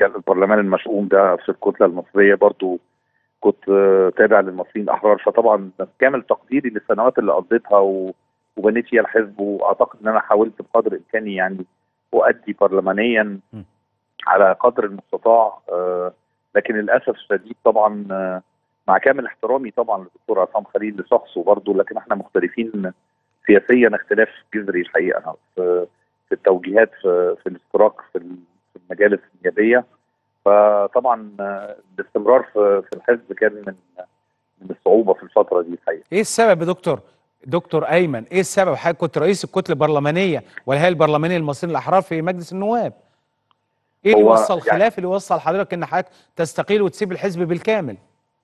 البرلمان المشؤوم ده في الكتله المصريه برضو كنت آه، تابع للمصريين الاحرار فطبعا كامل تقديري للسنوات اللي قضيتها و- وبنيت فيها الحزب واعتقد ان انا حاولت بقدر امكاني يعني اؤدي برلمانيا م. على قدر المستطاع آه، لكن للاسف الشديد طبعا آه، مع كامل احترامي طبعا للدكتور عصام خليل لشخصه برضه لكن احنا مختلفين سياسيا اختلاف جذري الحقيقه في في التوجيهات في, في الاشتراك في ال- في المجالس النيابيه فطبعا آه، الاستمرار في, في الحزب كان من من الصعوبه في الفتره دي الحقيقه ايه السبب يا دكتور دكتور ايمن ايه السبب حضرتك كنت رئيس الكتله البرلمانيه والهيئه البرلمانيه للمصريين الاحرار في مجلس النواب ايه اللي هو وصل يعني- الخلاف اللي وصل حضرتك ان حضرتك تستقيل وتسيب الحزب بالكامل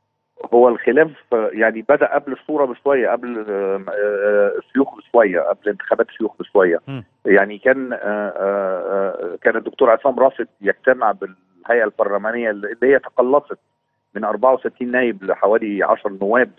هو الخلاف آه، يعني بدا قبل الصوره بشويه قبل آه، آه، الشيوخ بشويه قبل انتخابات الشيوخ بشويه م. يعني كان آه، آه، آه، كان الدكتور عصام راشد يجتمع بالهيئه البرلمانيه اللي هي تقلصت من 64 نائب لحوالي 10 نواب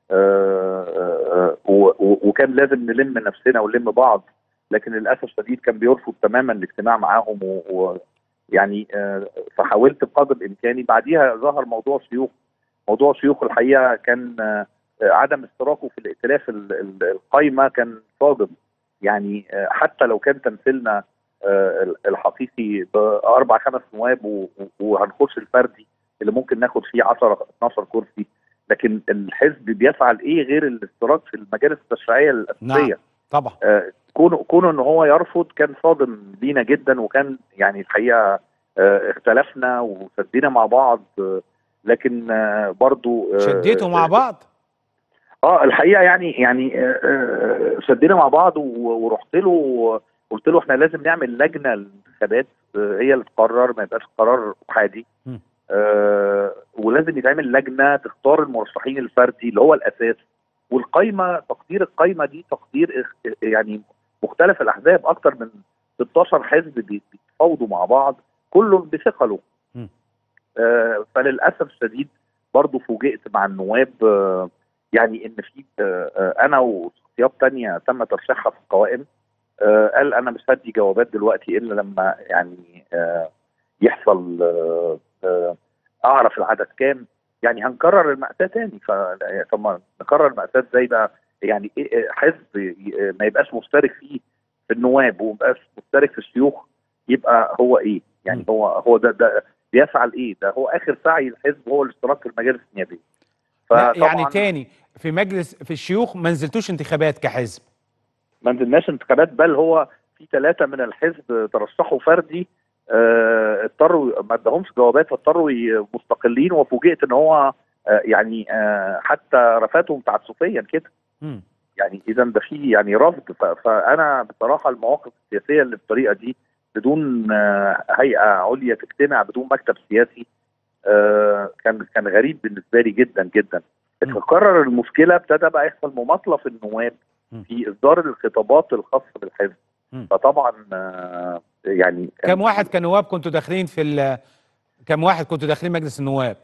آه، آه، و- و- وكان لازم نلم نفسنا ونلم بعض لكن للاسف الشديد كان بيرفض تماما الاجتماع معاهم و- و يعني آه، فحاولت بقدر الامكاني بعديها ظهر موضوع الشيوخ موضوع الشيوخ الحقيقه كان آه، عدم اشتراكه في الائتلاف ال- ال- القايمه كان صادم يعني آه، حتى لو كان تمثيلنا آه، الحقيقي باربع خمس نواب و- و- وهنخش الفردي اللي ممكن ناخد فيه 10 12 كرسي لكن الحزب بيسعى لايه غير الاشتراك في المجالس التشريعيه الاساسيه نعم. طبعا آه، كونه كونه ان هو يرفض كان صادم لينا جدا وكان يعني الحقيقه آه، اختلفنا وسدينا مع بعض آه، لكن آه، برضو آه، شديتوا مع بعض اه الحقيقه يعني يعني آه، آه، شدينا مع بعض و- ورحت له قلت له احنا لازم نعمل لجنه للانتخابات آه، هي اللي تقرر ما يبقاش قرار احادي م. آه ولازم يتعمل لجنه تختار المرشحين الفردي اللي هو الاساس والقايمه تقدير القايمه دي تقدير اخ- يعني مختلف الاحزاب اكتر من 16 حزب بي- بيتفاوضوا مع بعض كل بثقله م. آه فللاسف الشديد برضه فوجئت مع النواب آه يعني ان في آه آه انا وشخصيات تانية تم ترشيحها في القوائم آه قال انا مش هدي جوابات دلوقتي الا لما يعني آه يحصل آه آه اعرف العدد كام يعني هنكرر المأساة تاني ف- طب نكرر المأساة ازاي بقى يعني إيه- إيه حزب ي- ما يبقاش مشترك فيه في النواب وما يبقاش مشترك في الشيوخ يبقى هو ايه يعني م. هو هو ده ده بيسعى لايه ده هو اخر سعي الحزب هو الاشتراك في المجالس النيابيه لا يعني فطبعاً تاني في مجلس في الشيوخ ما نزلتوش انتخابات كحزب ما نزلناش انتخابات بل هو في ثلاثه من الحزب ترشحوا فردي آه، اضطروا ما ادهمش جوابات فاضطروا ي- مستقلين وفوجئت ان هو آه، يعني آه، حتى رفاتهم تعسفيا كده مم. يعني اذا ده في يعني رفض ف- فانا بصراحه المواقف السياسيه اللي بالطريقه دي بدون آه، هيئه عليا تجتمع بدون مكتب سياسي آه، كان كان غريب بالنسبه لي جدا جدا م. تكرر المشكله ابتدى بقى يحصل مماطله في النواب م. في اصدار الخطابات الخاصه بالحزب م. فطبعا آه، يعني كان كم واحد كنواب كنتوا داخلين في ال كم واحد كنتوا داخلين مجلس النواب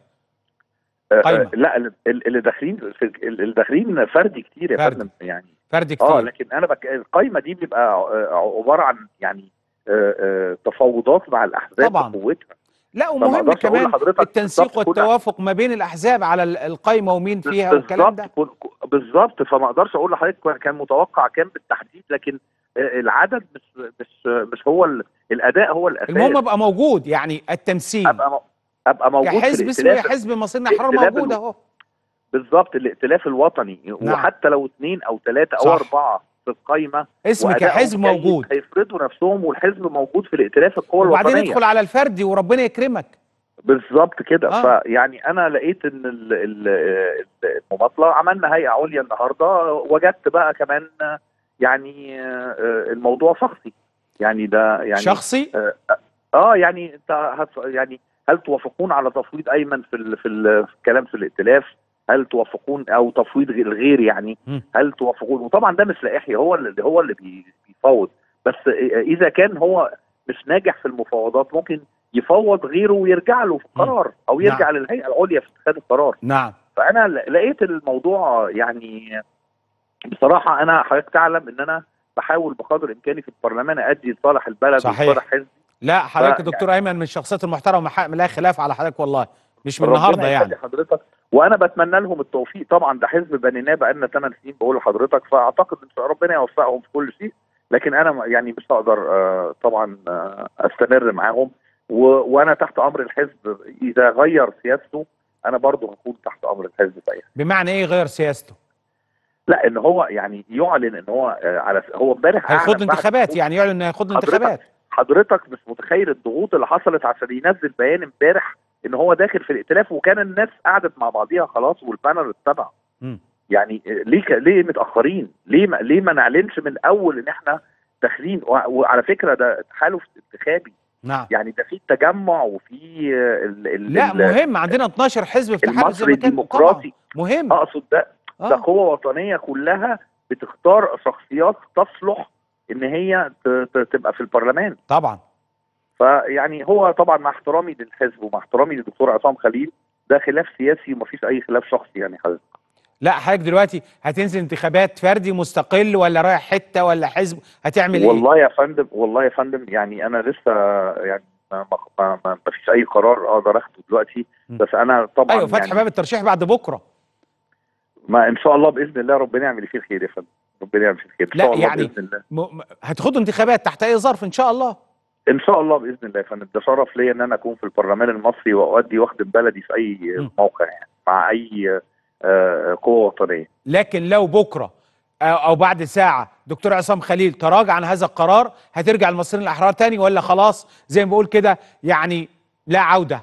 آه، قايمة. آه، لا ال- ال- اللي داخلين في اللي داخلين فردي كتير يا فردي. فندم يعني فردي اه كتير لكن انا بك... القايمه دي بيبقى آه، عباره عن يعني آه، آه، تفاوضات مع الاحزاب طبعاً. بقوتها لا فما ومهم أقدرش أقول كمان لحضرتك التنسيق بالظبط كل- والتوافق ما بين الاحزاب على ال- القايمه ومين فيها والكلام ده بالظبط كل- بالظبط فما اقدرش اقول لحضرتك كان متوقع كام بالتحديد لكن آه، العدد مش مش مش هو ال- الاداء هو الاساس المهم ابقى موجود يعني التمثيل ابقى م- ابقى موجود في كحزب اسمه الائتلاف حزب مصرنا احرار الائتلاف موجود الو- اهو بالظبط الائتلاف الوطني نعم. وحتى لو اثنين او ثلاثه او صح. اربعه في القايمه اسم وأدائهم كحزب جيد، موجود هيفرضوا نفسهم والحزب موجود في الائتلاف القوى وبعدين الوطنيه ادخل على الفردي وربنا يكرمك بالظبط كده آه. فيعني انا لقيت ان ال- ال- ال- المماطله عملنا هيئه عليا النهارده وجدت بقى كمان آه، يعني آه، آه، الموضوع شخصي يعني ده يعني شخصي اه يعني انت هت يعني هل توافقون على تفويض ايمن في ال في, ال في الكلام في الائتلاف هل توافقون او تفويض غير الغير يعني مم. هل توافقون وطبعا ده مش لائحي هو اللي هو اللي بي- بيفوض بس اذا كان هو مش ناجح في المفاوضات ممكن يفوض غيره ويرجع له في القرار او يرجع للهيئه العليا في اتخاذ القرار نعم فانا ل- لقيت الموضوع يعني بصراحه انا حضرتك تعلم ان انا بحاول بقدر امكاني في البرلمان ادي لصالح البلد صحيح. وصالح حزبي لا حضرتك ف- دكتور ايمن من الشخصيات المحترمه ح- لا خلاف على حضرتك والله مش من ربنا النهارده يخلي يعني حضرتك وانا بتمنى لهم التوفيق طبعا ده حزب بنيناه بقالنا 8 سنين بقول لحضرتك فاعتقد ان شاء ربنا يوفقهم في كل شيء لكن انا م- يعني مش هقدر آه، طبعا آه، استمر معاهم و... وانا تحت امر الحزب اذا غير سياسته انا برضه هكون تحت امر الحزب في أي بمعنى ايه غير سياسته لا ان هو يعني يعلن ان هو آه، على هو امبارح هيخوض أعلن بعد انتخابات خروج- يعني يعلن انه هيخوض حضرتك- انتخابات حضرتك مش متخيل الضغوط اللي حصلت عشان ينزل بيان امبارح ان هو داخل في الائتلاف وكان الناس قعدت مع بعضيها خلاص والبانر اتبع مم. يعني ليه ك- ليه متاخرين؟ ليه ما ليه ما نعلنش من الاول ان احنا داخلين وع- وعلى فكره ده تحالف انتخابي نعم يعني ده في تجمع وفي ال ال لا ال- مهم عندنا 12 حزب في تحالف زي المصري ما كان الديمقراطي طبعاً. مهم اقصد ده ده آه. قوه وطنيه كلها بتختار شخصيات تصلح ان هي ت- ت- تبقى في البرلمان طبعا فيعني هو طبعا مع احترامي للحزب ومع احترامي للدكتور عصام خليل ده خلاف سياسي ومفيش اي خلاف شخصي يعني حضرتك لا حضرتك دلوقتي هتنزل انتخابات فردي مستقل ولا رايح حته ولا حزب هتعمل ايه؟ والله يا فندم والله يا فندم يعني انا لسه يعني ما, ما, ما, ما ما فيش اي قرار اقدر اخده دلوقتي م. بس انا طبعا ايوه فتح يعني باب الترشيح بعد بكره ما ان شاء الله باذن الله ربنا يعمل فيه الخير يا فندم ربنا يعمل فيه الخير ان لا، شاء الله يعني- باذن الله م... م- هتخوضوا انتخابات تحت اي ظرف ان شاء الله ان شاء الله باذن الله يا فندم ده شرف ليا ان انا اكون في البرلمان المصري واؤدي واخدم بلدي في اي م. موقع يعني مع اي آه، قوه وطنيه لكن لو بكره او أو بعد ساعه دكتور عصام خليل تراجع عن هذا القرار هترجع المصريين الاحرار تاني ولا خلاص زي ما بقول كده يعني لا عوده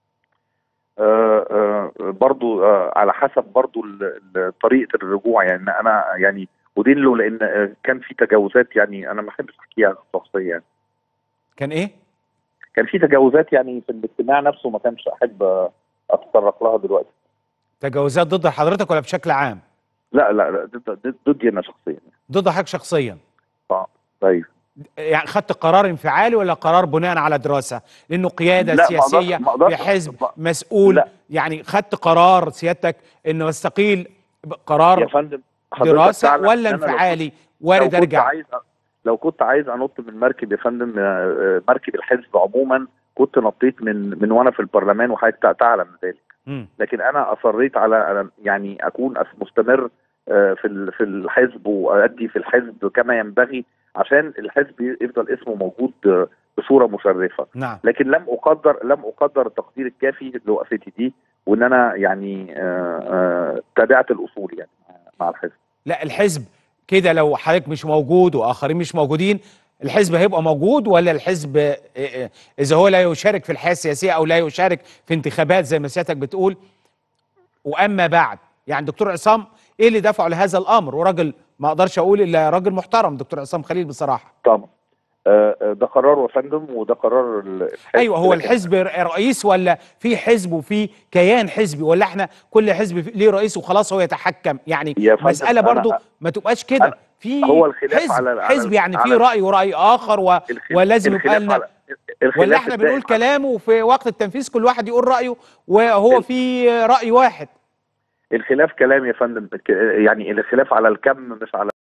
آه، آه، برضو آه، على حسب برضو ال- ال- طريقه الرجوع يعني انا يعني ودين له لان آه، كان في تجاوزات يعني انا ما بحبش احكيها شخصيا يعني كان ايه؟ كان في تجاوزات يعني في الاجتماع نفسه ما كانش احب آه، اتطرق لها دلوقتي تجاوزات ضد حضرتك ولا بشكل عام؟ لا لا لا ضد- ضد- ضدي انا شخصيا ضد حضرتك شخصيا طيب يعني خدت قرار انفعالي ولا قرار بناء على دراسه؟ لانه قياده لا، ما أقدرش- سياسيه ما أقدرش- في حزب ما- مسؤول لا. يعني خدت قرار سيادتك انه استقيل يا قرار فندم حضرتك دراسه تعلم ولا إن أنا لو انفعالي لو وارد كنت ارجع عايز لو كنت عايز انط من مركب يا فندم آه، آه، مركب الحزب عموما كنت نطيت من من وانا في البرلمان وحضرتك تعلم ذلك مم. لكن انا اصريت على أنا يعني اكون أس- مستمر آه، في ال- في الحزب وادي في الحزب كما ينبغي عشان الحزب يفضل اسمه موجود آه، بصوره مشرفه نعم لكن لم اقدر لم اقدر التقدير الكافي لوقفتي دي وان انا يعني آه، آه، تابعت الاصول يعني مع الحزب لا الحزب كده لو حضرتك مش موجود واخرين مش موجودين الحزب هيبقى موجود ولا الحزب آه، آه، اذا هو لا يشارك في الحياه السياسيه او لا يشارك في انتخابات زي ما سيادتك بتقول واما بعد يعني دكتور عصام ايه اللي دفعه لهذا الامر وراجل ما اقدرش اقول الا راجل محترم دكتور عصام خليل بصراحه طبعا آه، آه، ده قرار يا فندم وده قرار ال- الحزب ايوه هو لكن الحزب ر- رئيس ولا في حزب وفي كيان حزبي ولا احنا كل حزب في- ليه رئيس وخلاص هو يتحكم يعني يا فندم مساله أنا- برضو ما تبقاش كده أنا- في هو الخلاف حزب على- على- حزب يعني في على- راي وراي اخر و... الخ- ولازم يبقى الخلاف لنا على الخلاف ولا احنا الدائم بنقول على- كلامه وفي وقت التنفيذ كل واحد يقول رايه وهو ال- في راي واحد الخلاف كلام يا فندم يعني الخلاف على الكم مش على